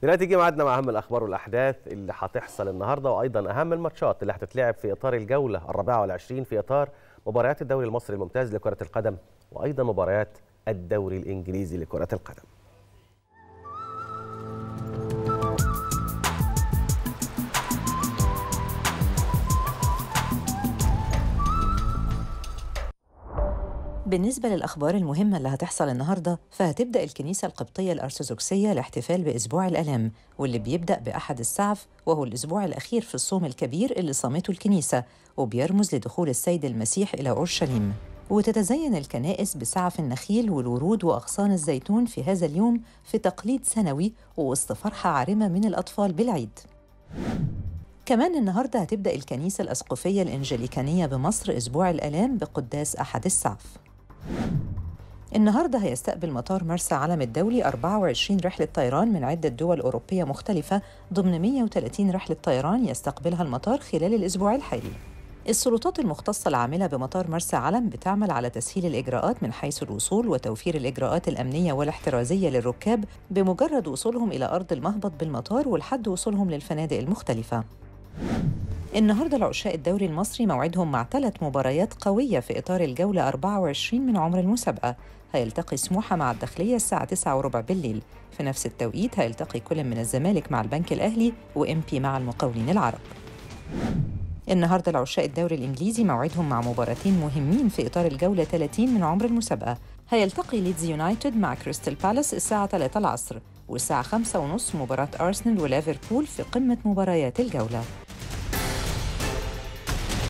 دلوقتي جه ميعادنا مع اهم الاخبار والاحداث اللي هتحصل النهارده وايضا اهم الماتشات اللي هتتلعب في اطار الجوله الرابعه والعشرين في اطار مباريات الدوري المصري الممتاز لكره القدم وايضا مباريات الدوري الانجليزي لكره القدم. بالنسبة للأخبار المهمة اللي هتحصل النهاردة فهتبدأ الكنيسة القبطية الأرثوذكسية الاحتفال بأسبوع الآلام واللي بيبدأ بأحد السعف وهو الأسبوع الأخير في الصوم الكبير اللي صامته الكنيسة وبيرمز لدخول السيد المسيح إلى أورشليم وتتزين الكنائس بسعف النخيل والورود وأغصان الزيتون في هذا اليوم في تقليد سنوي ووسط فرحة عارمة من الأطفال بالعيد كمان النهارده هتبدأ الكنيسة الأسقفية الإنجليكانية بمصر أسبوع الآلام بقداس أحد السعف النهارده هيستقبل مطار مرسى علم الدولي 24 رحلة طيران من عدة دول أوروبية مختلفة ضمن 130 رحلة طيران يستقبلها المطار خلال الأسبوع الحالي. السلطات المختصة العاملة بمطار مرسى علم بتعمل على تسهيل الإجراءات من حيث الوصول وتوفير الإجراءات الأمنية والاحترازية للركاب بمجرد وصولهم إلى أرض المهبط بالمطار ولحد وصولهم للفنادق المختلفة. النهارده العشاء الدوري المصري موعدهم مع ثلاث مباريات قوية في إطار الجولة 24 من عمر المسابقة هيلتقي سموحة مع الداخلية الساعة 9 وربع بالليل في نفس التوقيت هيلتقي كل من الزمالك مع البنك الأهلي وإمبي مع المقاولين العرب النهارده العشاء الدوري الإنجليزي موعدهم مع مباراتين مهمين في إطار الجولة 30 من عمر المسابقة هيلتقي ليدز يونايتد مع كريستال بالاس الساعة 3 العصر والساعة 5 ونص مباراة أرسنال وليفربول في قمة مباريات الجولة